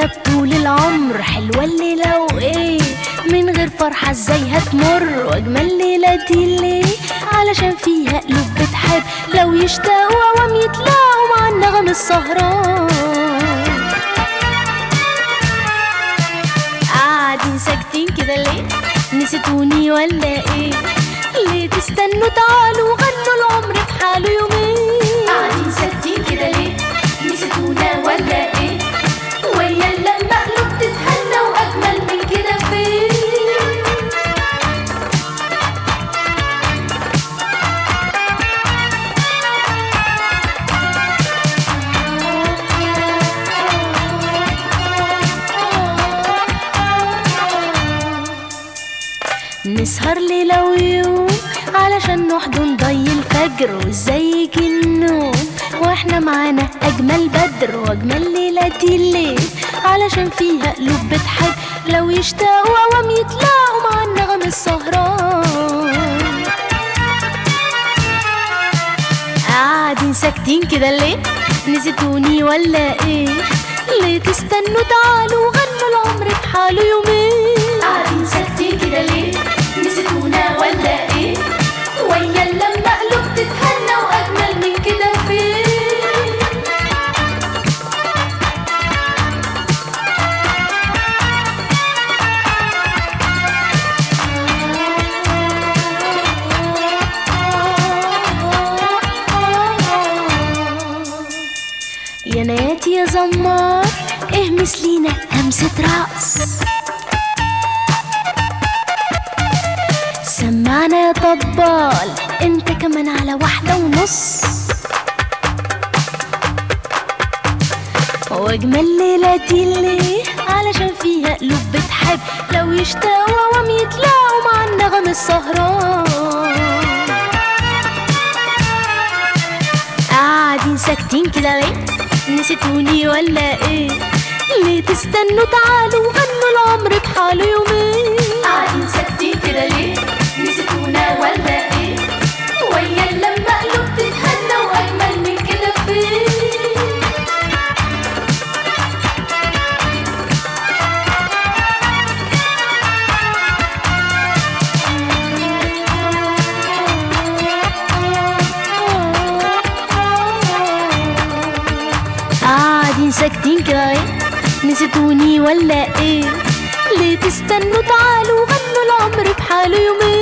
لنا بطول العمر حلوة الليلة وايه من غير فرحة ازاي هتمر واجمل ليلة دي ليه علشان فيها قلوب بتحب لو يشتاقوا اوام يتلاقوا مع النغم السهران قاعدين ساكتين كده ليه نسيتوني ولا ايه ليه تستنوا تعالوا غنوا العمر بحاله يومين قاعدين ساكتين كده ليه نسيتونا ولا ايه ويا لما قلوب تتهنى واجمل من كده فين نسهر ليلة ويوم علشان نحضن ضي الفجر وازاي يجي النوم واحنا معانا اجمل بدر واجمل ليلة دي الليل علشان فيها قلوب بتحب لو يشتاقوا اوام يتلاقوا مع النغم السهران قاعدين ساكتين كده ليه نسيتوني ولا ايه ليه تستنوا تعالوا غنوا العمر بحاله يومين قاعدين ساكتين كده ليه نسيتونا ولا ايه ويا لما قلوب تتهنى واجمل من كده فين يا نات يا زمار اهمس لينا همسة رقص سمعنا يا طبال انت كمان على واحدة ونص واجمل ليلة دي ليه علشان فيها قلوب بتحب لو يشتاقوا اوام يتلاقوا مع النغم السهران قاعدين ساكتين كده ليه نسيتوني ولا ايه ليه تستنوا تعالوا غنوا العمر بحاله يومين قاعدين ساكتين كده ليه نسيتونا ولا ايه ويا لما قلوب تتهنى واجمل من كده فين قاعدين ساكتين كده ايه نسيتوني ولا ايه ليه تستنوا تعالوا غنوا العمر بحاله يومين